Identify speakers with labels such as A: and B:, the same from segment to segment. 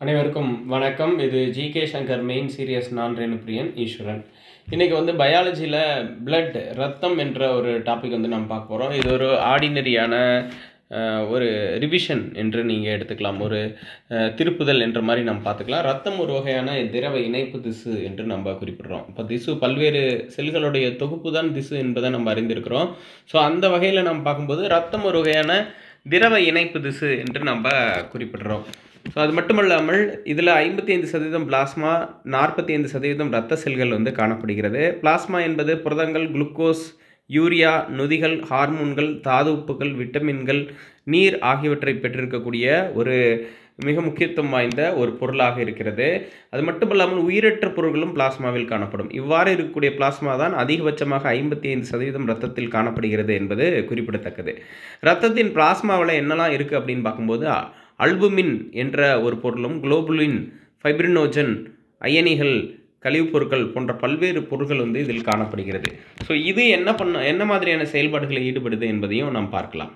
A: அனைவருக்கும் வணக்கம் இது ஜிகே சங்கர் மெயின் சீரியஸ் நான் ரேணுபிரியன் ஈஸ்வரன் இன்றைக்கி வந்து பயாலஜியில் பிளட் ரத்தம் என்ற ஒரு டாபிக் வந்து நம்ம பார்க்க போகிறோம் இது ஒரு ஆர்டினரியான ஒரு ரிவிஷன் என்று நீங்கள் எடுத்துக்கலாம் ஒரு அஹ், திருப்புதல் என்ற மாதிரி நம்ம பார்த்துக்கலாம் ரத்தம் ஒரு வகையான திரவ இணைப்பு திசு என்று நம்ம குறிப்பிடுறோம் இப்போ திசு பல்வேறு செல்களுடைய தொகுப்பு தான் திசு என்பதை நம்ம அறிந்திருக்கிறோம் ஸோ அந்த வகையில் நம்ம பார்க்கும்போது ரத்தம் ஒரு வகையான திரவ இணைப்பு திசு என்று நம்ம குறிப்பிடுறோம் ஸோ அது மட்டுமல்லாமல் இதில் ஐம்பத்தி ஐந்து சதவீதம் பிளாஸ்மா நாற்பத்தி ஐந்து சதவீதம் இரத்த செல்கள் வந்து காணப்படுகிறது பிளாஸ்மா என்பது புரதங்கள் குளுக்கோஸ் யூரியா நொதிகள் ஹார்மோன்கள் தாது உப்புகள் விட்டமின்கள் நீர் ஆகியவற்றை பெற்றிருக்கக்கூடிய ஒரு மிக முக்கியத்துவம் வாய்ந்த ஒரு பொருளாக இருக்கிறது அது மட்டுமல்லாமல் உயிரற்ற பொருட்களும் பிளாஸ்மாவில் காணப்படும் இவ்வாறு இருக்கக்கூடிய பிளாஸ்மா தான் அதிகபட்சமாக ஐம்பத்தி ஐந்து சதவீதம் ரத்தத்தில் காணப்படுகிறது என்பது குறிப்பிடத்தக்கது ரத்தத்தின் பிளாஸ்மாவில் என்னெல்லாம் இருக்குது அப்படின்னு பார்க்கும்போது அல்புமின் என்ற ஒரு பொருளும் குளோபுலின் ஃபைப்ரினோஜன் அயனிகள் கழிவுப் பொருட்கள் போன்ற பல்வேறு பொருட்கள் வந்து இதில் காணப்படுகிறது ஸோ இது என்ன பண்ண என்ன மாதிரியான செயல்பாடுகளில் ஈடுபடுது என்பதையும் நாம் பார்க்கலாம்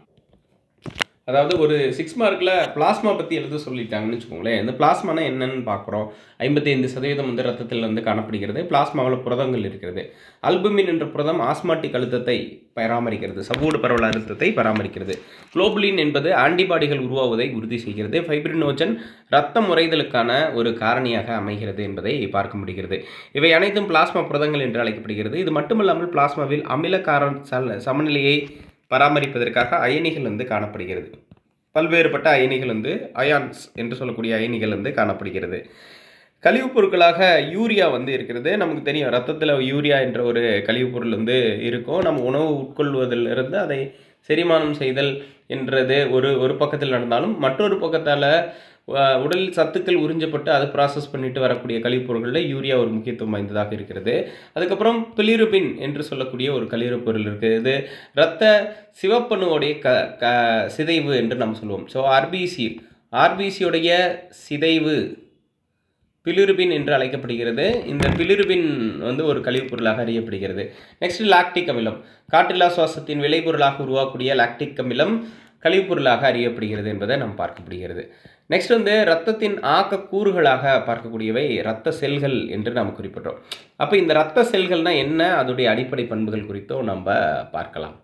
A: அதாவது ஒரு சிக்ஸ் மார்க்கில் பிளாஸ்மா பற்றி எழுத சொல்லிட்டாங்கன்னு வச்சுக்கோங்களேன் இந்த பிளாஸ்மானா என்னன்னு பார்க்குறோம் ஐம்பத்தைந்து சதவீதம் வந்து ரத்தத்தில் வந்து காணப்படுகிறது பிளாஸ்மாவில் புரதங்கள் இருக்கிறது அல்புமின் என்ற புரதம் ஆஸ்மாட்டிக் அழுத்தத்தை பராமரிக்கிறது சவ்வூடு பரவல் அழுத்தத்தை பராமரிக்கிறது குளோபுலின் என்பது ஆன்டிபாடிகள் உருவாவதை உறுதி செய்கிறது ஃபைப்ரினோஜன் ரத்தம் உறைதலுக்கான ஒரு காரணியாக அமைகிறது என்பதை பார்க்க முடிகிறது இவை அனைத்தும் பிளாஸ்மா புரதங்கள் என்று அழைக்கப்படுகிறது இது மட்டுமல்லாமல் பிளாஸ்மாவில் அமில கார சல- சமநிலையை பராமரிப்பதற்காக அயனிகள் வந்து காணப்படுகிறது பல்வேறுபட்ட அயனிகள் வந்து அயான்ஸ் என்று சொல்லக்கூடிய அயனிகள் வந்து காணப்படுகிறது கழிவுப் பொருட்களாக யூரியா வந்து இருக்கிறது நமக்கு தெரியும் ரத்தத்தில் யூரியா என்ற ஒரு கழிவுப் பொருள் வந்து இருக்கும் நம்ம உணவு உட்கொள்வதிலிருந்து அதை செரிமானம் செய்தல் என்றது ஒரு ஒரு பக்கத்தில் நடந்தாலும் மற்றொரு பக்கத்தால் உடலில் சத்துக்கள் உறிஞ்சப்பட்டு அதை ப்ராசஸ் பண்ணிட்டு வரக்கூடிய கழிவுப் பொருட்களில் யூரியா ஒரு முக்கியத்துவம் வாய்ந்ததாக இருக்கிறது அதுக்கப்புறம் பிலிருபின் என்று சொல்லக்கூடிய ஒரு கழிவுப் பொருள் இருக்குது இது இரத்த சிவப்பணுவோடைய க க சிதைவு என்று நம்ம சொல்லுவோம் ஸோ ஆர்பிசி ஆர்பிசியோடைய சிதைவு பிலிருபின் என்று அழைக்கப்படுகிறது இந்த பிலிருபின் வந்து ஒரு கழிவுப் பொருளாக அறியப்படுகிறது நெக்ஸ்ட் லாக்டிக் அமிலம் காற்றில்லா சுவாசத்தின் விளைபொருளாக உருவாக்கக்கூடிய லாக்டிக் அமிலம் கழிவுப் பொருளாக அறியப்படுகிறது என்பதை நாம் பார்க்கப்படுகிறது நெக்ஸ்ட் வந்து ரத்தத்தின் ஆக்க கூறுகளாக பார்க்கக்கூடியவை இரத்த செல்கள் என்று நாம் குறிப்பிடுறோம் அப்போ இந்த இரத்த செல்கள்னால் என்ன அதோடைய அடிப்படை பண்புகள் குறித்தும் நம்ம பார்க்கலாம்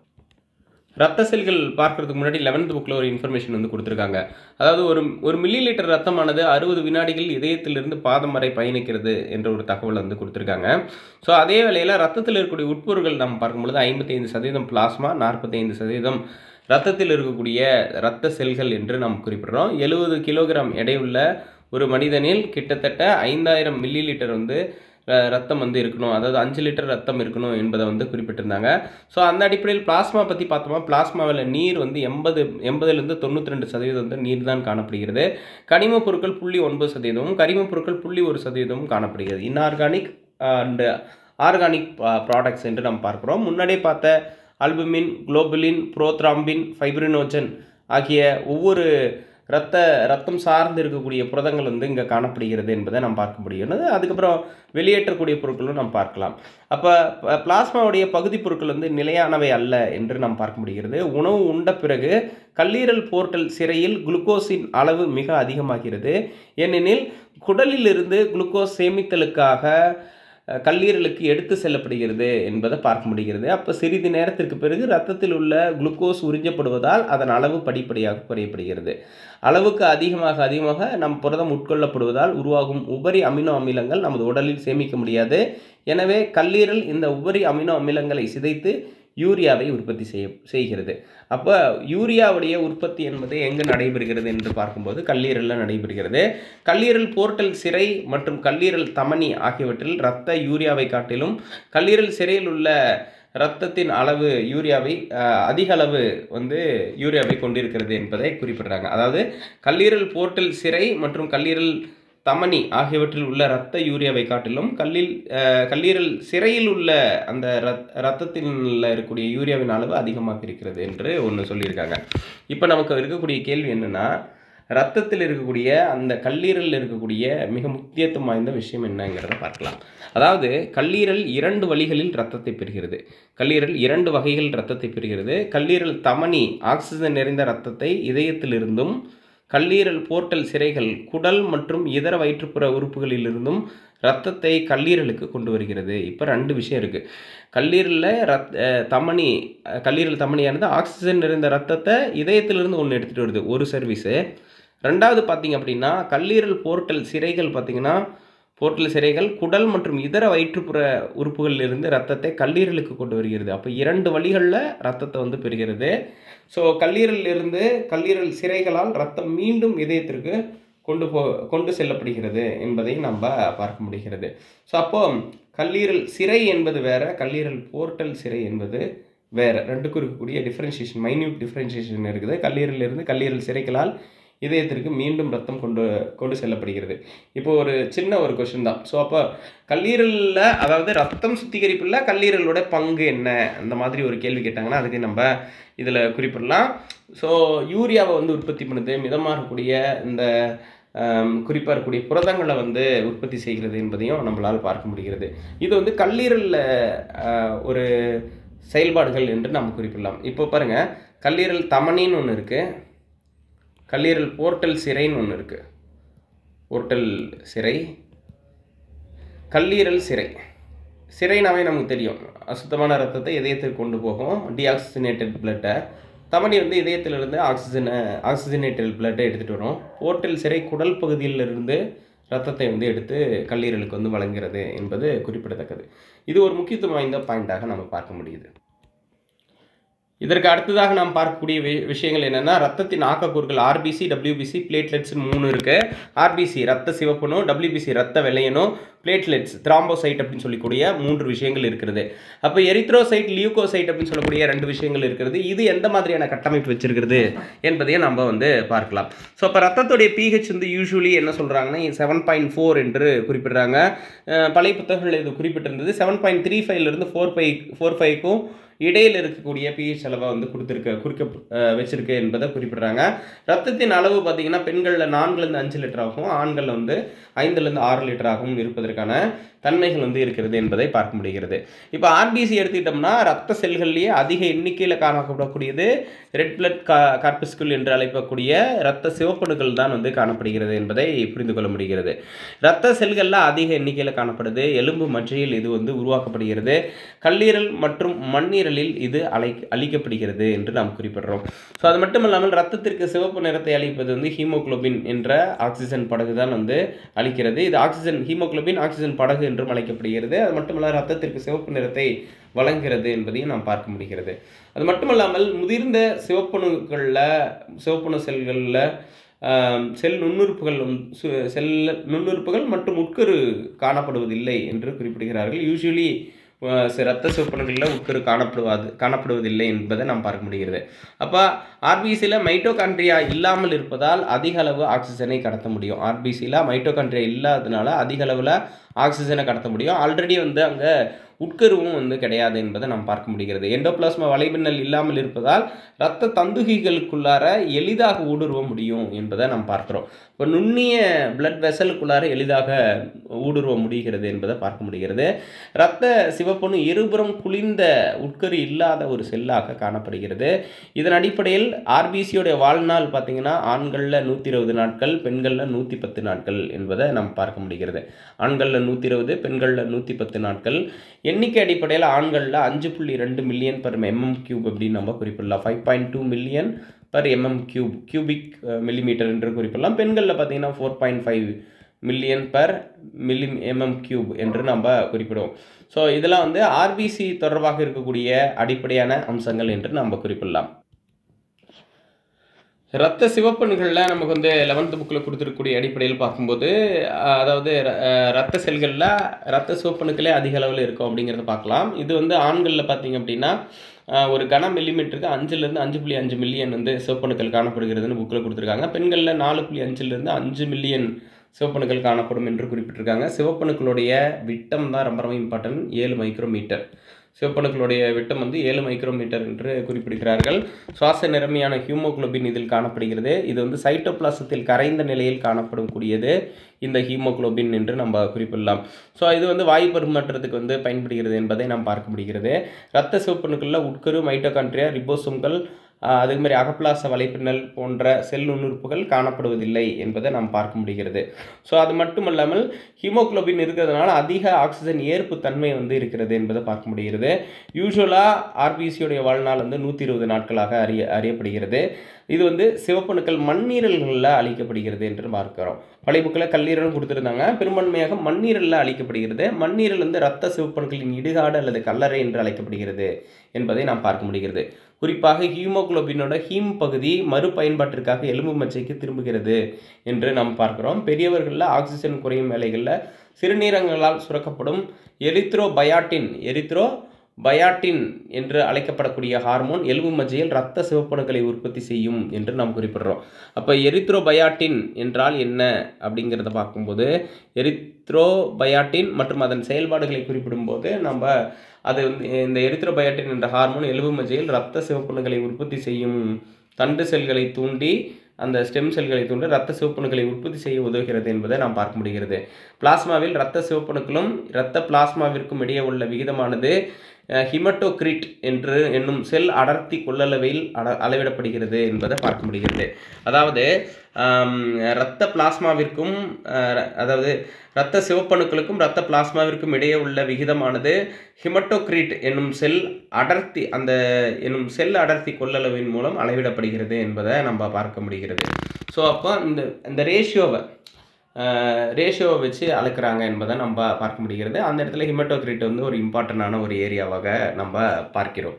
A: ரத்த செல்கள் பார்க்கறதுக்கு முன்னாடி லெவன்த் புக்கில் ஒரு இன்ஃபர்மேஷன் வந்து கொடுத்துருக்காங்க அதாவது ஒரு ஒரு மில்லி லிட்டர் ரத்தமானது அறுபது வினாடிகள் இதயத்திலிருந்து பாதம் வரை பயணிக்கிறது என்ற ஒரு தகவல் வந்து கொடுத்துருக்காங்க ஸோ அதே வேளையில் ரத்தத்தில் இருக்கக்கூடிய உட்பொருட்கள் நம்ம பார்க்கும்பொழுது ஐம்பத்தைந்து சதவீதம் பிளாஸ்மா நாற்பத்தைந்து சதவீதம் ரத்தத்தில் இருக்கக்கூடிய இரத்த செல்கள் என்று நாம் குறிப்பிடுறோம் எழுபது கிலோகிராம் எடையுள்ள ஒரு மனிதனில் கிட்டத்தட்ட ஐந்தாயிரம் மில்லி லிட்டர் வந்து அஹ், ரத்தம் வந்து இருக்கணும் அதாவது அஞ்சு லிட்டர் ரத்தம் இருக்கணும் என்பதை வந்து குறிப்பிட்டிருந்தாங்க ஸோ அந்த அடிப்படையில் பிளாஸ்மா பற்றி பார்த்தோமா பிளாஸ்மாவில் நீர் வந்து எண்பது எண்பதுலேருந்து தொண்ணூற்றி ரெண்டு சதவீதம் வந்து நீர் தான் காணப்படுகிறது கனிமப் பொருட்கள் புள்ளி ஒன்பது சதவீதமும் கரிமப் பொருட்கள் புள்ளி ஒரு சதவீதமும் காணப்படுகிறது இன்ஆர்கானிக் அண்ட் ஆர்கானிக் ப்ராடக்ட்ஸ் என்று நாம் பார்க்குறோம் முன்னாடியே பார்த்த அல்புமின் குளோபுலின் புரோத்ராம்பின் ஃபைப்ரினோஜன் ஆகிய ஒவ்வொரு இரத்த ரத்தம் சார்ந்து இருக்கக்கூடிய புரதங்கள் வந்து இங்கே காணப்படுகிறது என்பதை நாம் பார்க்க முடிகிறது அதுக்கப்புறம் வெளியேற்றக்கூடிய பொருட்களும் நாம் பார்க்கலாம் அப்போ பிளாஸ்மாவுடைய பகுதி பொருட்கள் வந்து நிலையானவை அல்ல என்று நாம் பார்க்க முடிகிறது உணவு உண்ட பிறகு கல்லீரல் போர்ட்டல் சிறையில் குளுக்கோஸின் அளவு மிக அதிகமாகிறது ஏனெனில் குடலிலிருந்து குளுக்கோஸ் சேமித்தலுக்காக அஹ், கல்லீரலுக்கு எடுத்து செல்லப்படுகிறது என்பதை பார்க்க முடிகிறது அப்போ சிறிது நேரத்திற்கு பிறகு ரத்தத்தில் உள்ள குளுக்கோஸ் உறிஞ்சப்படுவதால் அதன் அளவு படிப்படியாக குறையப்படுகிறது அளவுக்கு அதிகமாக அதிகமாக நம் புரதம் உட்கொள்ளப்படுவதால் உருவாகும் உபரி அமினோ அமிலங்கள் நமது உடலில் சேமிக்க முடியாது எனவே கல்லீரல் இந்த உபரி அமினோ அமிலங்களை சிதைத்து யூரியாவை உற்பத்தி செய்ய செய்கிறது அப்போ யூரியாவுடைய உற்பத்தி என்பது எங்கு நடைபெறுகிறது என்று பார்க்கும்போது கல்லீரலில் நடைபெறுகிறது கல்லீரல் போர்ட்டல் சிரை மற்றும் கல்லீரல் தமனி ஆகியவற்றில் இரத்த யூரியாவை காட்டிலும் கல்லீரல் சிறையில் உள்ள இரத்தத்தின் அளவு யூரியாவை அஹ், அதிக அளவு வந்து யூரியாவை கொண்டிருக்கிறது என்பதை குறிப்பிடுறாங்க அதாவது கல்லீரல் போர்ட்டல் சிரை மற்றும் கல்லீரல் தமனி ஆகியவற்றில் உள்ள இரத்த யூரியாவை காட்டிலும் கல்லில் அஹ், கல்லீரல் சிறையில் உள்ள அந்த ரத் ரத்தத்தில் இருக்கக்கூடிய யூரியாவின் அளவு அதிகமாக இருக்கிறது என்று ஒன்று சொல்லியிருக்காங்க இப்போ நமக்கு இருக்கக்கூடிய கேள்வி என்னென்னா ரத்தத்தில் இருக்கக்கூடிய அந்த கல்லீரலில் இருக்கக்கூடிய மிக முக்கியத்துவம் வாய்ந்த விஷயம் என்னங்கிறத பார்க்கலாம் அதாவது கல்லீரல் இரண்டு வழிகளில் ரத்தத்தை பெறுகிறது கல்லீரல் இரண்டு வகைகள் ரத்தத்தை பெறுகிறது கல்லீரல் தமனி ஆக்சிஜன் நிறைந்த ரத்தத்தை இதயத்திலிருந்தும் கல்லீரல் போர்ட்டல் சிரைகள் குடல் மற்றும் இதர வயிற்றுப்புற உறுப்புகளிலிருந்தும் ரத்தத்தை கல்லீரலுக்கு கொண்டு வருகிறது இப்போ ரெண்டு விஷயம் இருக்குது கல்லீரலில் ரத் அஹ் தமனி அஹ் கல்லீரல் தமனியானது ஆக்சிஜன் நிறைந்த ரத்தத்தை இதயத்திலிருந்து ஒன்று எடுத்துகிட்டு வருது ஒரு சர்வீஸு ரெண்டாவது பார்த்தீங்க அப்படின்னா கல்லீரல் போர்ட்டல் சிரைகள் பார்த்தீங்கன்னா போர்ட்டல் சிரைகள் குடல் மற்றும் இதர வயிற்றுப்புற உறுப்புகளிலிருந்து ரத்தத்தை கல்லீரலுக்கு கொண்டு வருகிறது அப்போ இரண்டு வழிகளில் ரத்தத்தை வந்து பெறுகிறது ஸோ கல்லீரலிலிருந்து கல்லீரல் சிரைகளால் ரத்தம் மீண்டும் இதயத்திற்கு கொண்டு போ கொண்டு செல்லப்படுகிறது என்பதை நம்ம பார்க்க முடிகிறது ஸோ அப்போ கல்லீரல் சிரை என்பது வேற கல்லீரல் போர்ட்டல் சிரை என்பது வேற ரெண்டுக்கும் இருக்கக்கூடிய டிஃப்ரென்ஷியேஷன் மைன்யூட் டிஃப்ரென்ஷியேஷன் இருக்குது கல்லீரலிருந்து கல்லீரல் சிரைகளால் இதயத்திற்கு மீண்டும் ரத்தம் கொண்டு கொண்டு செல்லப்படுகிறது இப்போ ஒரு சின்ன ஒரு கொஷின் தான் ஸோ அப்போ கல்லீரலில் அதாவது ரத்தம் சுத்திகரிப்பில் கல்லீரலோட பங்கு என்ன அந்த மாதிரி ஒரு கேள்வி கேட்டாங்கன்னா அதுக்கு நம்ம இதில் குறிப்பிடலாம் ஸோ யூரியாவை வந்து உற்பத்தி பண்ணுது மிதமாக இருக்கக்கூடிய இந்த குறிப்பாக இருக்கக்கூடிய புரதங்களை வந்து உற்பத்தி செய்கிறது என்பதையும் நம்மளால் பார்க்க முடிகிறது இது வந்து கல்லீரலில் ஒரு செயல்பாடுகள் என்று நாம் குறிப்பிடலாம் இப்போ பாருங்கள் கல்லீரல் தமனின்னு ஒன்று இருக்குது கல்லீரல் போர்ட்டல் சிரைன்னு ஒன்று இருக்குது போர்ட்டல் சிரை கல்லீரல் சிரை சிரைனாவே நமக்கு தெரியும் அசுத்தமான ரத்தத்தை இதயத்திற்கு கொண்டு போகும் டீஆக்சிஜனேட்டட் பிளட்டை தமனி வந்து இதயத்திலிருந்து ஆக்சிஜனை ஆக்சிஜனேட்டட் பிளட்டை எடுத்துகிட்டு வரும் போர்ட்டல் சிரை குடல் பகுதியிலிருந்து ரத்தத்தை வந்து எடுத்து கல்லீரலுக்கு வந்து வழங்குகிறது என்பது குறிப்பிடத்தக்கது இது ஒரு முக்கியத்துவம் வாய்ந்த பாயிண்டாக நம்ம பார்க்க முடியுது இதற்கு அடுத்ததாக நாம் பார்க்கக்கூடிய வி- விஷயங்கள் என்னென்னா ரத்தத்தின் ஆக்கக்கூறுகள் ஆர்பிசி டபிள்யூபிசி பிளேட்லெட்ஸ் மூணு இருக்குது ஆர்பிசி ரத்த சிவப்பணு டபிள்யூபிசி ரத்த வெள்ளையணு பிளேட்லெட்ஸ் த்ராம்போசைட் அப்படின்னு சொல்லக்கூடிய மூன்று விஷயங்கள் இருக்கிறது அப்போ எரித்ரோசைட் லியூகோசைட் அப்படின்னு சொல்லக்கூடிய ரெண்டு விஷயங்கள் இருக்கிறது இது எந்த மாதிரியான கட்டமைப்பு வச்சிருக்கிறது என்பதையும் நம்ம வந்து பார்க்கலாம் ஸோ அப்போ ரத்தத்துடைய பிஹெச் வந்து யூஸ்வலி என்ன சொல்கிறாங்கன்னா செவன் பாயிண்ட் ஃபோர் என்று குறிப்பிடுறாங்க அஹ் பழைய புத்தகங்கள் இது குறிப்பிட்டிருந்தது செவன் பாயிண்ட் த்ரீ ஃபைவ்லேருந்து ஃபோர் ஃபைவ் ஃபோர் ஃபைவ்க்கும் இடையில் இருக்கக்கூடிய பிஹெச் அளவை வந்து கொடுத்துருக்க குறிக்க அஹ் வச்சிருக்கு என்பதை குறிப்பிடுறாங்க ரத்தத்தின் அளவு பார்த்தீங்கன்னா பெண்களில் நான்குலேருந்து அஞ்சு லிட்டர் ஆகும் ஆண்களில் வந்து ஐந்துலேருந்து ஆறு லிட்டர் ஆகவும் இருப்பதற்கான தன்மைகள் வந்து இருக்கிறது என்பதை பார்க்க முடிகிறது இப்போ ஆர்பிசி எடுத்துக்கிட்டோம்னா ரத்த செல்கள்லேயே அதிக எண்ணிக்கையில் காணப்படக்கூடியது ரெட் பிளட் கா கார்பஸ்குல் என்று அழைக்கக்கூடிய ரத்த சிவப்பணுக்கள் தான் வந்து காணப்படுகிறது என்பதை புரிந்து கொள்ள முடிகிறது ரத்த செல்களில் அதிக எண்ணிக்கையில் காணப்படுது எலும்பு மற்றையில் இது வந்து உருவாக்கப்படுகிறது கல்லீரல் மற்றும் மண்ணீரலில் இது அழை அளிக்கப்படுகிறது என்று நாம் குறிப்பிடுறோம் ஸோ அது மட்டும் இல்லாமல் ரத்தத்திற்கு சிவப்பு நிறத்தை அளிப்பது வந்து ஹீமோகுளோபின் என்ற ஆக்சிஜன் படகு தான் வந்து அளிக்கிறது இது ஆக்சிஜன் ஹீமோகுளோபின் ஆக்சிஜன் படகு என்றும் அழைக்கப்படுகிறது அது மட்டுமல்ல ரத்தத்திற்கு சிவப்பு நிறத்தை வழங்குகிறது என்பதையும் நாம் பார்க்க முடிகிறது அது மட்டுமல்லாமல் முதிர்ந்த சிவப்பணுக்களில் சிவப்பணு செல்களில் ஆம், செல் நுண்ணுறுப்புகள் வந்து சு- செல் நுண்ணுறுப்புகள் மற்றும் உட்கரு காணப்படுவதில்லை என்று குறிப்பிடுகிறார்கள் யூஸ்வலி ரத்த சிவப்பணுக்களில் உட்கரு காணப்படுவாது காணப்படுவதில்லை என்பதை நாம் பார்க்க முடிகிறது அப்போ ஆர்பிசியில் மைட்டோகாண்ட்ரியா இல்லாமல் இருப்பதால் அதிக அளவு ஆக்சிஜனை கடத்த முடியும் ஆர்பிசியில் மைட்டோகாண்ட்ரியா இல்லாததுனால அதிக அளவில் ஆக்சிஜனை கடத்த முடியும் ஆல்ரெடி வந்து அங்கே உட்கருவும் வந்து கிடையாது என்பதை நாம் பார்க்க முடிகிறது எண்டோபிளாஸ்மா வலைபின்னல் இல்லாமல் இருப்பதால் இரத்த தந்துகிகளுக்குள்ளார எளிதாக ஊடுருவ முடியும் என்பதை நாம் பார்க்கிறோம் இப்போ நுண்ணிய பிளட் வெசலுக்குள்ளார எளிதாக ஊடுருவ முடிகிறது என்பதை பார்க்க முடிகிறது இரத்த சிவப்பணு இருபுறம் குளிர்ந்த உட்கரு இல்லாத ஒரு செல்லாக காணப்படுகிறது இதன் அடிப்படையில் ஆர்பிசியோடைய வாழ்நாள் பார்த்தீங்கன்னா ஆண்களில் நூற்றி இருபது நாட்கள் பெண்களில் நூற்றி பத்து நாட்கள் என்பதை நாம் பார்க்க முடிகிறது ஆண்களில் நூற்றி இருபது பெண்களில் நூற்றி பத்து நாட்கள் எண்ணிக்கை அடிப்படையில் ஆண்களில் அஞ்சு புள்ளி ரெண்டு மில்லியன் பர் எம்எம் கியூப் அப்படின்னு நம்ம குறிப்பிடலாம் five point two million per mm cube cubic millimetre என்று குறிப்பிடலாம் பெண்களில் பார்த்தீங்கன்னா four point five million per milli mm cube என்று நம்ம குறிப்பிடுவோம் ஸோ இதெல்லாம் வந்து ஆர்பிசி தொடர்பாக இருக்கக்கூடிய அடிப்படையான அம்சங்கள் என்று நம்ம குறிப்பிடலாம் ரத்த சிவப்பணுகளில் நமக்கு வந்து லெவன்த்து புக்கில் கொடுத்துருக்கக்கூடிய அடிப்படையில் பார்க்கும்போது அஹ், அதாவது ர- அஹ், ரத்த செல்களில் ரத்த சிவப்பணுக்களே அதிக அளவில் இருக்கும் அப்படிங்கிறத பார்க்கலாம் இது வந்து ஆண்களில் பார்த்தீங்க அப்படின்னா அஹ், ஒரு கன மில்லிமீட்டருக்கு அஞ்சுலேருந்து அஞ்சு புள்ளி அஞ்சு மில்லியன் வந்து சிவப்பணுக்கள் காணப்படுகிறதுன்னு புக்கில் கொடுத்துருக்காங்க பெண்களில் நாலு புள்ளி அஞ்சுலேருந்து அஞ்சு மில்லியன் சிவப்பணுக்கள் காணப்படும் என்று குறிப்பிட்டிருக்காங்க சிவப்பணுக்களுடைய விட்டம் தான் ரொம்ப ரொம்ப இம்பார்ட்டன்ட் ஏழு மைக்ரோமீட்டர் சிவப்பணுக்களுடைய விட்டம் வந்து ஏழு மைக்ரோமீட்டர் என்று குறிப்பிடுகிறார்கள் சுவாச நிறமையான ஹீமோகுளோபின் இதில் காணப்படுகிறது இது வந்து சைட்டோபிளாசத்தில் கரைந்த நிலையில் காணப்படும் கூடியது இந்த ஹீமோகுளோபின் என்று நம்ம குறிப்பிடலாம் ஸோ இது வந்து வாயு பரிமாற்றத்துக்கு வந்து பயன்படுகிறது என்பதை நாம் பார்க்க முடிகிறது இரத்த சிவப்பணுக்களில் உட்கரு மைட்டோகாண்ட்ரியா ரிபோசோம்கள் ஆஹ் அதே மாதிரி அகப்பிளாச வலைப்பின்னல் போன்ற செல் நுண்ணுறுப்புகள் காணப்படுவதில்லை என்பதை நாம் பார்க்க முடிகிறது ஸோ அது மட்டும் இல்லாமல் ஹீமோகுளோபின் இருக்கிறதுனால அதிக ஆக்சிஜன் ஏற்பு தன்மை வந்து இருக்கிறது என்பதை பார்க்க முடிகிறது யூஸ்வலாக ஆர்பிசியோடைய வாழ்நாள் வந்து நூற்றி இருபது நாட்களாக அறிய அறியப்படுகிறது இது வந்து சிவப்பணுக்கள் மண்ணீரல்களில் அழிக்கப்படுகிறது என்று பார்க்கிறோம் பழைய புக்கில் கல்லீரல் கொடுத்துருந்தாங்க பெரும்பான்மையாக மண்ணீரலில் அழிக்கப்படுகிறது மண்ணீரல் வந்து இரத்த சிவப்பணுக்களின் இடுகாடு அல்லது கல்லறை என்று அழைக்கப்படுகிறது என்பதை நாம் பார்க்க முடிகிறது குறிப்பாக ஹீமோகுளோபினோட ஹீம் பகுதி மறுபயன்பாட்டிற்காக எலும்பு மச்சைக்கு திரும்புகிறது என்று நாம் பார்க்கிறோம் பெரியவர்களில் ஆக்சிஜன் குறையும் வேலைகளில் சிறுநீரகங்களால் சுரக்கப்படும் எரித்ரோ பயாட்டின் எரித்ரோ பயாட்டின் என்று அழைக்கப்படக்கூடிய ஹார்மோன் எலும்பு மஜ்ஜையில் இரத்த சிவப்பணுக்களை உற்பத்தி செய்யும் என்று நாம் குறிப்பிடுறோம் அப்போ எரித்ரோபயாட்டின் என்றால் என்ன அப்படிங்கிறத பார்க்கும்போது எரித்ரோபயாட்டின் மற்றும் அதன் செயல்பாடுகளை குறிப்பிடும்போது நம்ம அது வந்து இந்த எரித்ரோபயாட்டின் என்ற ஹார்மோன் எலும்பு மஜ்ஜையில் இரத்த சிவப்பணுக்களை உற்பத்தி செய்யும் தண்டு செல்களை தூண்டி அந்த ஸ்டெம் செல்களை தூண்டி இரத்த சிவப்பணுக்களை உற்பத்தி செய்ய உதவுகிறது என்பதை நாம் பார்க்க முடிகிறது பிளாஸ்மாவில் இரத்த சிவப்பணுக்களும் இரத்த பிளாஸ்மாவிற்கும் இடையே உள்ள விகிதமானது ஹிமட்டோக்ரிட் என்று என்னும் செல் அடர்த்தி கொள்ளளவில் அட அளவிடப்படுகிறது என்பதை பார்க்க முடிகிறது அதாவது ஆம், இரத்த பிளாஸ்மாவிற்கும் அஹ், அதாவது இரத்த சிவப்பணுக்களுக்கும் இரத்த பிளாஸ்மாவிற்கும் இடையே உள்ள விகிதமானது ஹிமட்டோக்ரிட் என்னும் செல் அடர்த்தி அந்த என்னும் செல் அடர்த்தி கொள்ளளவின் மூலம் அளவிடப்படுகிறது என்பதை நம்ம பார்க்க முடிகிறது ஸோ அப்போ இந்த இந்த ரேஷியோவை ரேஷியோவை வச்சு அளக்குறாங்க என்பதை நம்ம பார்க்க முடிகிறது அந்த இடத்துல ஹிமட்டோக்ரிட் வந்து ஒரு இம்பார்ட்டண்டான ஒரு ஏரியாவாக நம்ம பார்க்கிறோம்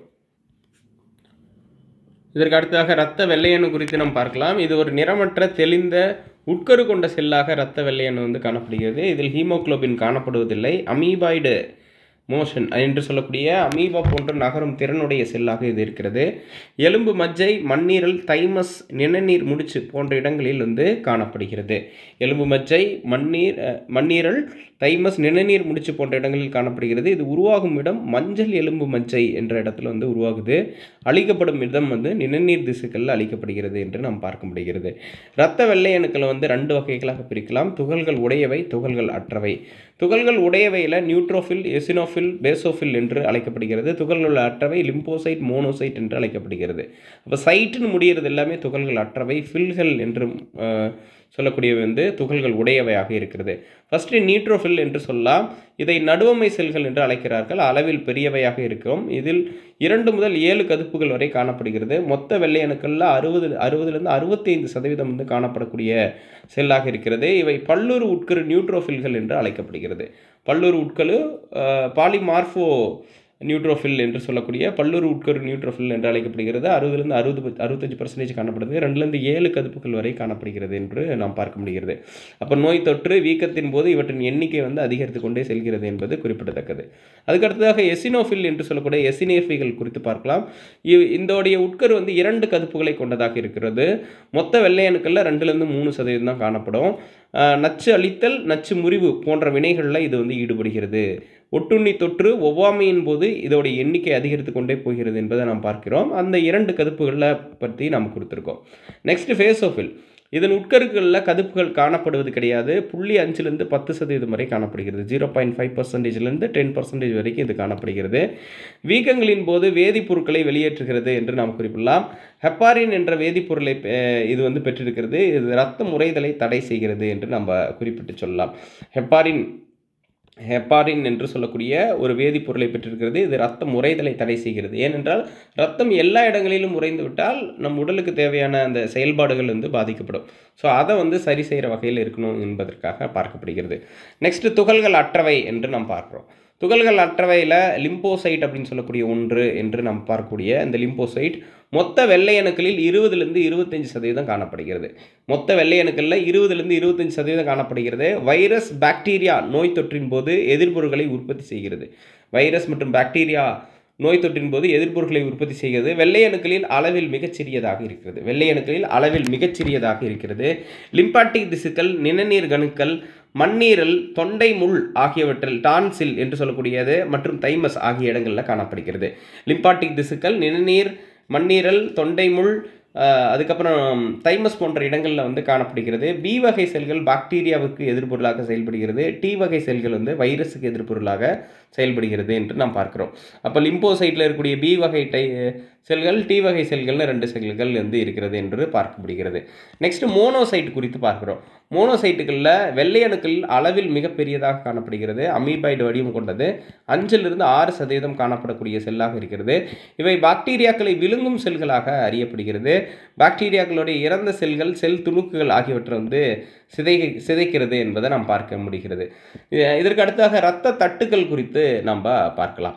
A: இதற்கு அடுத்ததாக இரத்த வெள்ளையணு குறித்து நாம் பார்க்கலாம் இது ஒரு நிறமற்ற தெளிந்த உட்கரு கொண்ட செல்லாக இரத்த வெள்ளையணு வந்து காணப்படுகிறது இதில் ஹீமோகுளோபின் காணப்படுவதில்லை அமீபாய்டு மோஷன் என்று சொல்லக்கூடிய அமீபா போன்ற நகரும் திறனுடைய செல்லாக இது இருக்கிறது எலும்பு மஜ்ஜை மண்ணீரல் தைமஸ் நிணநீர் முடிச்சு போன்ற இடங்களில் வந்து காணப்படுகிறது எலும்பு மஜ்ஜை மண்ணீர் அஹ், மண்ணீரல் தைமஸ் நிணநீர் முடிச்சு போன்ற இடங்களில் காணப்படுகிறது இது உருவாகும் இடம் மஞ்சள் எலும்பு மஜ்ஜை என்ற இடத்துல வந்து உருவாகுது அழிக்கப்படும் இடம் வந்து நிணநீர் திசுக்களில் அழிக்கப்படுகிறது என்று நாம் பார்க்க முடிகிறது இரத்த வெள்ளை அணுக்களை வந்து ரெண்டு வகைகளாக பிரிக்கலாம் துகள்கள் உடையவை துகள்கள் அற்றவை துகள்கள் உடையவையில் நியூட்ரோஃபில் எசினோஃபில் பேசோஃபில் என்று அழைக்கப்படுகிறது துகள்கள் அற்றவை லிம்போசைட் மோனோசைட் என்று அழைக்கப்படுகிறது அப்போ சைட்டுன்னு முடிகிறது எல்லாமே துகள்கள் அற்றவை ஃபில்கள் என்று அஹ், சொல்லக்கூடியவை வந்து துகள்கள் உடையவையாக இருக்கிறது ஃபஸ்ட்டு நியூட்ரோஃபில் என்று சொல்லலாம் இதை நடுவமை செல்கள் என்று அழைக்கிறார்கள் அளவில் பெரியவையாக இருக்கும் இதில் இரண்டு முதல் ஏழு கதுப்புகள் வரை காணப்படுகிறது மொத்த வெள்ளை அணுக்களில் அறுபது அறுபதுலேருந்து அறுபத்தைந்து சதவீதம் வந்து காணப்படக்கூடிய செல்லாக இருக்கிறது இவை பல்லுறு உட்கரு நியூட்ரோஃபில்கள் என்று அழைக்கப்படுகிறது பல்லுறு உட்கரு பாலிமார்ஃபோ நியூட்ரோஃபில் என்று சொல்லக்கூடிய பல்லுறு உட்கரு நியூட்ரோஃபில் என்று அழைக்கப்படுகிறது அறுபதுலேருந்து அறுபது அறுபத்தஞ்சு பர்சன்டேஜ் காணப்படுது ரெண்டுலேருந்து ஏழு கதுப்புகள் வரை காணப்படுகிறது என்று நாம் பார்க்க முடிகிறது அப்போ நோய் தொற்று வீக்கத்தின் போது இவற்றின் எண்ணிக்கை வந்து அதிகரித்து கொண்டே செல்கிறது என்பது குறிப்பிடத்தக்கது அதுக்கடுத்ததாக எசினோஃபில் என்று சொல்லக்கூடிய எசினேஃபிகள் குறித்து பார்க்கலாம் இவ் இதோடைய உட்கரு வந்து இரண்டு கதுப்புகளை கொண்டதாக இருக்கிறது மொத்த வெள்ளை அணுக்களில் ரெண்டுலேருந்து மூணு சதவீதம் தான் காணப்படும் ஆஹ் நச்சு அழித்தல் நச்சு முறிவு போன்ற வினைகளில் இது வந்து ஈடுபடுகிறது ஒட்டுண்ணி தொற்று ஒவ்வாமையின் போது இதோடைய எண்ணிக்கை அதிகரித்து கொண்டே போகிறது என்பதை நாம் பார்க்கிறோம் அந்த இரண்டு கதுப்புகளில் பற்றி நாம் கொடுத்துருக்கோம் நெக்ஸ்ட் ஃபேஸோஃபில் இதன் உட்கருக்களில் கதுப்புகள் காணப்படுவது கிடையாது புள்ளி அஞ்சுலேருந்து பத்து சதவீதம் வரை காணப்படுகிறது ஜீரோ பாயிண்ட் ஃபைவ் பர்சன்டேஜ்லேருந்து டென் பர்சன்டேஜ் வரைக்கும் இது காணப்படுகிறது வீக்கங்களின் போது வேதிப்பொருட்களை வெளியேற்றுகிறது என்று நாம் குறிப்பிடலாம் ஹெப்பாரின் என்ற வேதிப்பொருளை அஹ், இது வந்து பெற்றிருக்கிறது இது ரத்த முறைதலை தடை செய்கிறது என்று நம்ம குறிப்பிட்டு சொல்லலாம் ஹெப்பாரின் ஹெப்பாரின் என்று சொல்லக்கூடிய ஒரு வேதிப்பொருளை பெற்றிருக்கிறது இது ரத்தம் உறைதலை தடை செய்கிறது ஏனென்றால் ரத்தம் எல்லா இடங்களிலும் உறைந்து விட்டால் நம் உடலுக்கு தேவையான அந்த செயல்பாடுகள் வந்து பாதிக்கப்படும் ஸோ அதை வந்து சரி செய்கிற வகையில் இருக்கணும் என்பதற்காக பார்க்கப்படுகிறது நெக்ஸ்ட் துகள்கள் அற்றவை என்று நாம் பார்க்குறோம் துகள்கள் அற்றவையில் லிம்போசைட் அப்படின்னு சொல்லக்கூடிய ஒன்று என்று நாம் பார்க்கக்கூடிய இந்த லிம்போசைட் மொத்த வெள்ளை அணுக்களில் இருபதுலேருந்து இருபத்தஞ்சு சதவீதம் காணப்படுகிறது மொத்த வெள்ளை அணுக்களில் இருபதுலேருந்து இருபத்தஞ்சு சதவீதம் காணப்படுகிறது வைரஸ் பாக்டீரியா நோய் தொற்றின் போது எதிர்ப்பொருட்களை உற்பத்தி செய்கிறது வைரஸ் மற்றும் பாக்டீரியா நோய் தொற்றின் போது எதிர்ப்பொருட்களை உற்பத்தி செய்கிறது வெள்ளை அணுக்களில் அளவில் மிகச்சிறியதாக இருக்கிறது வெள்ளை அணுக்களில் அளவில் மிகச்சிறியதாக இருக்கிறது லிம்பாட்டிக் திசுக்கள் நிணநீர் கணுக்கள் மண்ணீரல் தொண்டை முள் ஆகியவற்றில் டான்சில் என்று சொல்லக்கூடியது மற்றும் தைமஸ் ஆகிய இடங்களில் காணப்படுகிறது லிம்பாட்டிக் திசுக்கள் நிணநீர் மண்ணீரல் தொண்டை முள் ஆஹ், அதுக்கப்புறம் தைமஸ் போன்ற இடங்களில் வந்து காணப்படுகிறது பி வகை செல்கள் பாக்டீரியாவுக்கு எதிர்ப்பொருளாக செயல்படுகிறது டி வகை செல்கள் வந்து வைரஸுக்கு எதிர்ப்பொருளாக செயல்படுகிறது என்று நாம் பார்க்கிறோம் அப்போ லிம்போசைட்டில் இருக்கக்கூடிய பி வகை டை செல்கள் டி வகை செல்கள்னு ரெண்டு செல்கள் வந்து இருக்கிறது என்று பார்க்க முடிகிறது நெக்ஸ்ட் மோனோசைட் குறித்து பார்க்கிறோம் மோனோசைட்டுகளில் வெள்ளை அணுக்கள் அளவில் மிகப்பெரியதாக காணப்படுகிறது அமீபாய்டு வடிவம் கொண்டது அஞ்சிலிருந்து ஆறு சதவீதம் காணப்படக்கூடிய செல்லாக இருக்கிறது இவை பாக்டீரியாக்களை விழுங்கும் செல்களாக அறியப்படுகிறது பாக்டீரியாக்களுடைய இறந்த செல்கள் செல் துணுக்குகள் ஆகியவற்றை வந்து சிதை சிதைக்கிறது என்பதை நாம் பார்க்க முடிகிறது இ- இதற்கு அடுத்தாக இரத்த தட்டுக்கள் குறித்து நம்ம பார்க்கலாம்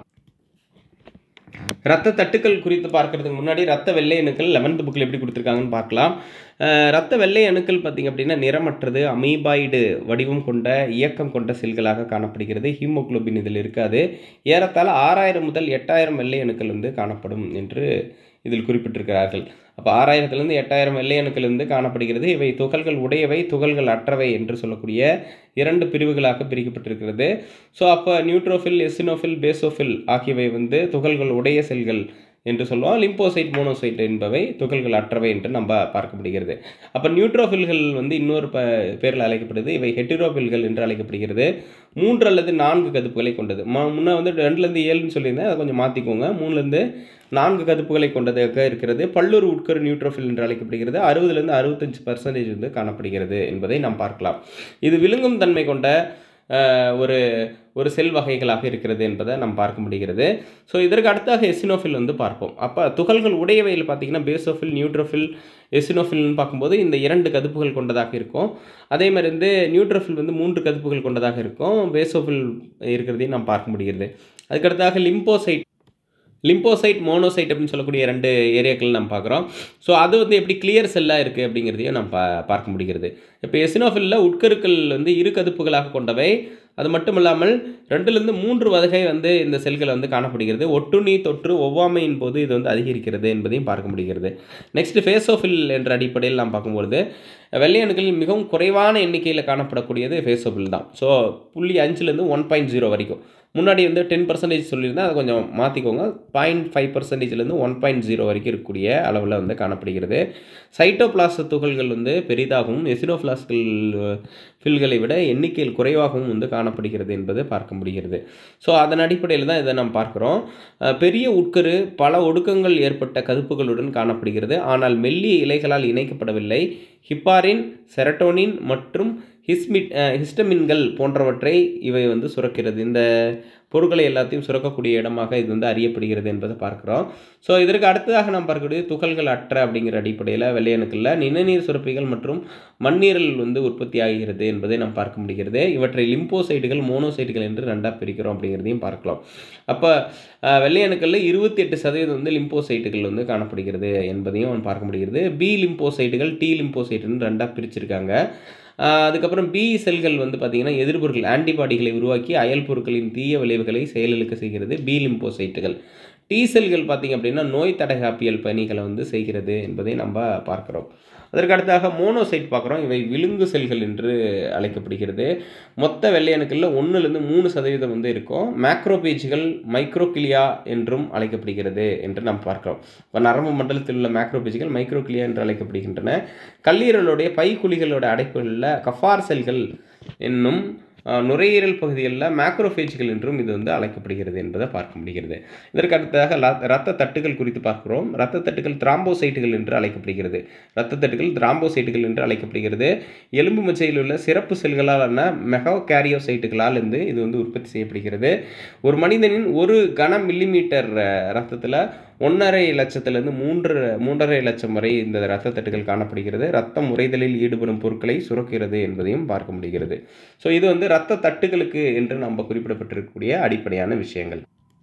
A: ரத்த தட்டுக்கள் குறித்து பார்க்கறதுக்கு முன்னாடி ரத்த வெள்ளை அணுக்கள் லெவன்த் புக்கில் எப்படி கொடுத்துருக்காங்கன்னு பார்க்கலாம் அஹ் ரத்த வெள்ளை அணுக்கள் பார்த்திங்க அப்படின்னா நிறமற்றது அமீபாய்டு வடிவம் கொண்ட இயக்கம் கொண்ட செல்களாக காணப்படுகிறது ஹீமோகுளோபின் இதில் இருக்காது ஏறத்தாழ ஆறாயிரம் முதல் எட்டாயிரம் வெள்ளை அணுக்கள் வந்து காணப்படும் என்று இதில் குறிப்பிட்டிருக்கிறார்கள் அப்போ ஆறாயிரத்துலேருந்து எட்டாயிரம் வெள்ளை அணுக்கள் வந்து காணப்படுகிறது இவை துகள்கள் உடையவை துகள்கள் அற்றவை என்று சொல்லக்கூடிய இரண்டு பிரிவுகளாக பிரிக்கப்பட்டிருக்கிறது ஸோ அப்போ நியூட்ரோஃபில் எசினோஃபில் பேசோஃபில் ஆகியவை வந்து துகள்கள் உடைய செல்கள் என்று சொல்லுவோம் லிம்போசைட் மோனோசைட் என்பவை துகள்கள் அற்றவை என்று நம்ம பார்க்க முடிகிறது அப்போ நியூட்ரோஃபில்கள் வந்து இன்னொரு ப பேரில் அழைக்கப்படுது இவை ஹெட்டிரோஃபில்கள் என்று அழைக்கப்படுகிறது மூன்று அல்லது நான்கு கதுப்புகளை கொண்டது ம முன்னே வந்து ரெண்டுலேருந்து ஏழுன்னு சொல்லியிருந்தேன் அதை கொஞ்சம் மாற்றிக்கோங்க மூணுலேருந்து நான்கு கதுப்புகளை கொண்டதாக இருக்கிறது பல்லுறு உட்கரு நியூட்ரோஃபில் என்று அழைக்கப்படுகிறது அறுபதுலேருந்து அறுபத்தஞ்சு பர்சன்டேஜ் வந்து காணப்படுகிறது என்பதை நாம் பார்க்கலாம் இது விழுங்கும் தன்மை கொண்ட அஹ், ஒரு ஒரு செல் வகைகளாக இருக்கிறது என்பதை நாம் பார்க்க முடிகிறது ஸோ இதற்கு அடுத்தாக எசினோஃபில் வந்து பார்ப்போம் அப்போ துகள்கள் உடையவையில் பார்த்தீங்கன்னா பேசோஃபில் நியூட்ரோஃபில் எசினோஃபில்னு பார்க்கும்போது இந்த இரண்டு கதுப்புகள் கொண்டதாக இருக்கும் அதே மாதிரி வந்து நியூட்ரோஃபில் வந்து மூன்று கதுப்புகள் கொண்டதாக இருக்கும் பேசோஃபில் இருக்கிறதையும் நாம் பார்க்க முடிகிறது அதுக்கடுத்தாக லிம்போசைட் லிம்போசைட் மோனோசைட் அப்படின்னு சொல்லக்கூடிய ரெண்டு ஏரியாக்கள் நம்ம பார்க்குறோம் ஸோ அது வந்து எப்படி கிளியர் செல்லாக இருக்குது அப்படிங்கிறதையும் நம்ம பா பார்க்க முடிகிறது இப்போ எசினோஃபில்ல உட்கருக்கள் வந்து இரு கதுப்புகளாக கொண்டவை அது மட்டும் இல்லாமல் ரெண்டுலேருந்து மூன்று வகை வந்து இந்த செல்கள் வந்து காணப்படுகிறது ஒட்டுண்ணி தொற்று ஒவ்வாமையின் போது இது வந்து அதிகரிக்கிறது என்பதையும் பார்க்க முடிகிறது நெக்ஸ்ட் ஃபேசோஃபில் என்ற அடிப்படையில் நாம் பார்க்கும்பொழுது வெள்ளை அணுக்களில் மிகவும் குறைவான எண்ணிக்கையில் காணப்படக்கூடியது ஃபேசோஃபில் தான் ஸோ புள்ளி அஞ்சுலேருந்து ஒன் பாயிண்ட் ஜீரோ வரைக்கும் முன்னாடி வந்து டென் பர்சன்டேஜ் சொல்லியிருந்தேன் அதை கொஞ்சம் மாற்றிக்கோங்க பாயிண்ட் ஃபைவ் பர்சன்டேஜ்லேருந்து ஒன் பாயிண்ட் ஜீரோ வரைக்கும் இருக்கக்கூடிய அளவில் வந்து காணப்படுகிறது சைட்டோபிளாச துகள்கள் வந்து பெரிதாகவும் எசினோபிளாஸ்கள் ஃபில்களை விட எண்ணிக்கையில் குறைவாகவும் வந்து காணப்படுகிறது என்பது பார்க்க முடிகிறது ஸோ அதன் அடிப்படையில் தான் இதை நாம் பார்க்குறோம் அஹ் பெரிய உட்கரு பல ஒடுக்கங்கள் ஏற்பட்ட கதுப்புகளுடன் காணப்படுகிறது ஆனால் மெல்லிய இலைகளால் இணைக்கப்படவில்லை ஹிப்பாரின் செரட்டோனின் மற்றும் ஹிஸ்மிட் அஹ் ஹிஸ்டமின்கள் போன்றவற்றை இவை வந்து சுரக்கிறது இந்த பொருட்களை எல்லாத்தையும் சுரக்கக்கூடிய இடமாக இது வந்து அறியப்படுகிறது என்பதை பார்க்குறோம் ஸோ இதற்கு அடுத்ததாக நாம் பார்க்கக்கூடிய துகள்கள் அற்ற அப்படிங்கிற அடிப்படையில் வெள்ளையணுக்களில் நிணநீர் சுரப்பிகள் மற்றும் மண்ணீரல் வந்து உற்பத்தி ஆகிறது என்பதை நாம் பார்க்க முடிகிறது இவற்றை லிம்போசைட்டுகள் மோனோசைட்டுகள் என்று ரெண்டாக பிரிக்கிறோம் அப்படிங்கிறதையும் பார்க்கலாம் அப்போ வெள்ளையணுக்களில் இருபத்தி எட்டு சதவீதம் வந்து லிம்போசைட்டுகள் வந்து காணப்படுகிறது என்பதையும் பார்க்க முடிகிறது பி லிம்போசைட்டுகள் டி லிம்போசைட்டுன்னு ரெண்டாக பிரிச்சிருக்காங்க ஆஹ் அதுக்கப்புறம் பி செல்கள் வந்து பார்த்திங்கன்னா எதிர்பொருட்கள் ஆன்டிபாடிகளை உருவாக்கி அயல் பொருட்களின் தீய விளைவுகளை செயலிழக்க செய்கிறது பி லிம்போசைட்டுகள் டி செல்கள் பார்த்திங்க அப்படின்னா நோய் தடைகாப்பியல் பணிகளை வந்து செய்கிறது என்பதை நம்ம பார்க்குறோம் அதற்கு அடுத்தாக மோனோசைட் பார்க்குறோம் இவை விழுங்கு செல்கள் என்று அழைக்கப்படுகிறது மொத்த வெள்ளையணுக்களில் ஒன்றுலேருந்து மூணு சதவீதம் வந்து இருக்கும் மேக்ரோபேஜ்கள் மைக்ரோகிளியா என்றும் அழைக்கப்படுகிறது என்று நாம் பார்க்கிறோம் இப்போ நரம்பு மண்டலத்தில் உள்ள மேக்ரோபேஜ்கள் மைக்ரோகிளியா என்று அழைக்கப்படுகின்றன கல்லீரலுடைய பைக்குழிகளோட அடைப்புகளில் கஃபார் செல்கள் என்னும் அஹ், நுரையீரல் பகுதிகளில் மேக்ரோஃபேஜ்கள் என்றும் இது வந்து அழைக்கப்படுகிறது என்பதை பார்க்க முடிகிறது இதற்கு அடுத்ததாக ல- இரத்த தட்டுகள் குறித்து பார்க்கிறோம் இரத்த தட்டுகள் திராம்போசைட்டுகள் என்று அழைக்கப்படுகிறது இரத்த தட்டுகள் திராம்போசைட்டுகள் என்று அழைக்கப்படுகிறது எலும்பு மச்சையில் உள்ள சிறப்பு செல்களாலான மெகோ கேரியோசைட்டுகளால் இருந்து இது வந்து உற்பத்தி செய்யப்படுகிறது ஒரு மனிதனின் ஒரு கன மில்லிமீட்டர் ரத்தத்தில் ஒன்றரை லட்சத்திலிருந்து மூன்று மூன்றரை லட்சம் வரை இந்த இரத்த தட்டுகள் காணப்படுகிறது ரத்தம் உறைதலில் ஈடுபடும் பொருட்களை சுரக்கிறது என்பதையும் பார்க்க முடிகிறது ஸோ இது வந்து இரத்த தட்டுகளுக்கு என்று நம்ம குறிப்பிடப்பட்டிருக்கக்கூடிய அடிப்படையான விஷயங்கள்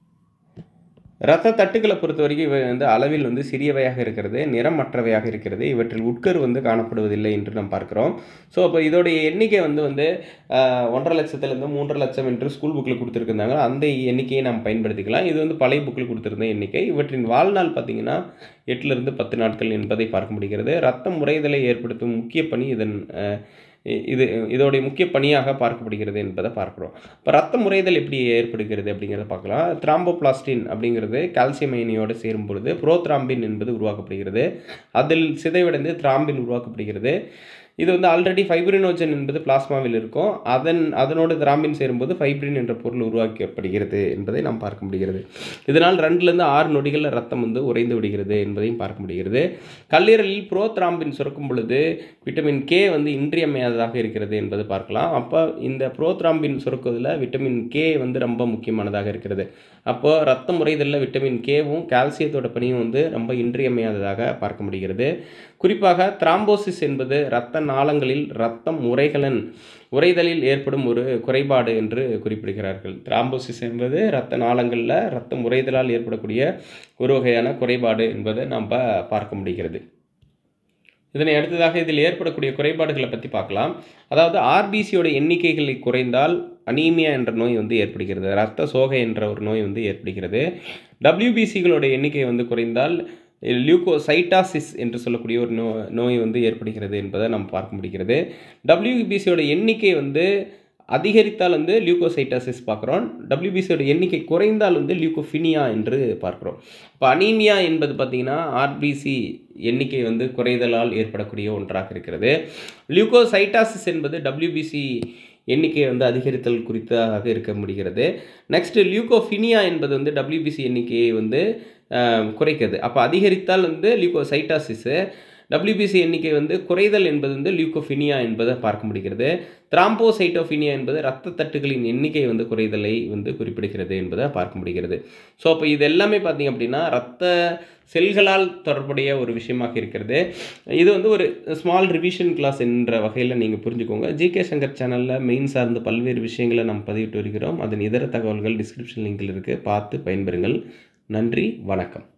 A: இரத்த தட்டுக்களை பொறுத்த வரைக்கும் இவை வந்து அளவில் வந்து சிறியவையாக இருக்கிறது நிறமற்றவையாக இருக்கிறது இவற்றில் உட்கரு வந்து காணப்படுவதில்லை என்று நாம் பார்க்கிறோம் ஸோ அப்போ இதோடைய எண்ணிக்கை வந்து வந்து ஆஹ், ஒன்றரை லட்சத்துலேருந்து மூன்றரை லட்சம் என்று ஸ்கூல் புக்கில் கொடுத்துருக்காங்க அந்த எண்ணிக்கையை நாம் பயன்படுத்திக்கலாம் இது வந்து பழைய புக்கில் கொடுத்துருந்த எண்ணிக்கை இவற்றின் வாழ்நாள் பார்த்தீங்கன்னா எட்டுலேருந்து பத்து நாட்கள் என்பதை பார்க்க முடிகிறது ரத்தம் உறைதலை ஏற்படுத்தும் முக்கிய பணி இதன் ஆஹ், இ- இது இதோடைய முக்கிய பணியாக பார்க்கப்படுகிறது என்பதை பார்க்குறோம் இப்போ ரத்த முறைதல் எப்படி ஏற்படுகிறது அப்படிங்கிறத பார்க்கலாம் த்ராம்போபிளாஸ்டின் அப்படிங்கிறது கால்சியம் அயனியோடு சேரும் பொழுது புரோத்ராம்பின் என்பது உருவாக்கப்படுகிறது அதில் சிதைவடைந்து திராம்பின் உருவாக்கப்படுகிறது இது வந்து ஆல்ரெடி ஃபைப்ரினோஜன் என்பது பிளாஸ்மாவில் இருக்கும் அதன் அதனோடு திராம்பின் சேரும்போது ஃபைப்ரின் என்ற பொருள் உருவாக்கப்படுகிறது என்பதை நாம் பார்க்க முடிகிறது இதனால் ரெண்டுலேருந்து ஆறு நொடிகளில் ரத்தம் வந்து உறைந்து விடுகிறது என்பதையும் பார்க்க முடிகிறது கல்லீரலில் புரோத்ராம்பின் சுரக்கும் பொழுது விட்டமின் கே வந்து இன்றியமையாததாக இருக்கிறது என்பது பார்க்கலாம் அப்போ இந்த புரோத்ராம்பின் சுரக்குவதில் விட்டமின் கே வந்து ரொம்ப முக்கியமானதாக இருக்கிறது அப்போ ரத்தம் உறைதலில் விட்டமின் கேவும் கால்சியத்தோட பணியும் வந்து ரொம்ப இன்றியமையாததாக பார்க்க முடிகிறது குறிப்பாக த்ராம்போசிஸ் என்பது இரத்த நாளங்களில் இரத்தம் உறைகளன் உறைதலில் ஏற்படும் ஒரு குறைபாடு என்று குறிப்பிடுகிறார்கள் த்ராம்போசிஸ் என்பது இரத்த நாளங்களில் இரத்தம் உறைதலால் ஏற்படக்கூடிய ஒரு வகையான குறைபாடு என்பதை நாம் பார்க்க முடிகிறது இதனை அடுத்ததாக இதில் ஏற்படக்கூடிய குறைபாடுகளை பற்றி பார்க்கலாம் அதாவது ஆர்பிசியோட எண்ணிக்கைகளை குறைந்தால் அனீமியா என்ற நோய் வந்து ஏற்படுகிறது இரத்த சோகை என்ற ஒரு நோய் வந்து ஏற்படுகிறது டபிள்யூபிசிகளோட எண்ணிக்கை வந்து குறைந்தால் லியூகோசைட்டாசிஸ் என்று சொல்லக்கூடிய ஒரு நோ நோய் வந்து ஏற்படுகிறது என்பதை நம்ம பார்க்க முடிகிறது டபிள்யூபிசியோட எண்ணிக்கை வந்து அதிகரித்தால் வந்து லியூகோசைட்டாசிஸ் பார்க்குறோம் டபிள்யூபிசியோட எண்ணிக்கை குறைந்தால் வந்து லியூகோஃபினியா என்று பார்க்குறோம் இப்போ அனீமியா என்பது பார்த்திங்கன்னா ஆர்பிசி எண்ணிக்கை வந்து குறைதலால் ஏற்படக்கூடிய ஒன்றாக இருக்கிறது லியூகோசைட்டாசிஸ் என்பது டபிள்யூபிசி எண்ணிக்கை வந்து அதிகரித்தல் குறித்தாக இருக்க முடிகிறது நெக்ஸ்ட்டு லியூகோஃபினியா என்பது வந்து டபிள்யூபிசி எண்ணிக்கையை வந்து குறைக்கிறது அப்போ அதிகரித்தால் வந்து லியூகோசைட்டாசிஸு டபிள்யூபிசி எண்ணிக்கை வந்து குறைதல் என்பது வந்து லியூகோஃபினியா என்பதை பார்க்க முடிகிறது த்ராம்போசைட்டோஃபினியா என்பது இரத்த தட்டுகளின் எண்ணிக்கை வந்து குறைதலை வந்து குறிப்பிடுகிறது என்பதை பார்க்க முடிகிறது ஸோ அப்போ இது எல்லாமே பார்த்திங்க அப்படின்னா ரத்த செல்களால் தொடர்புடைய ஒரு விஷயமாக இருக்கிறது இது வந்து ஒரு ஸ்மால் ரிவிஷன் கிளாஸ் என்ற வகையில் நீங்கள் புரிஞ்சுக்கோங்க ஜிகே சங்கர் சேனலில் மெயின் சார்ந்த பல்வேறு விஷயங்களை நாம் பதிவிட்டு வருகிறோம் அதன் இதர தகவல்கள் டிஸ்கிரிப்ஷன் லிங்கில் இருக்குது பார்த்து பயன்பெறுங்கள் நன்றி வணக்கம்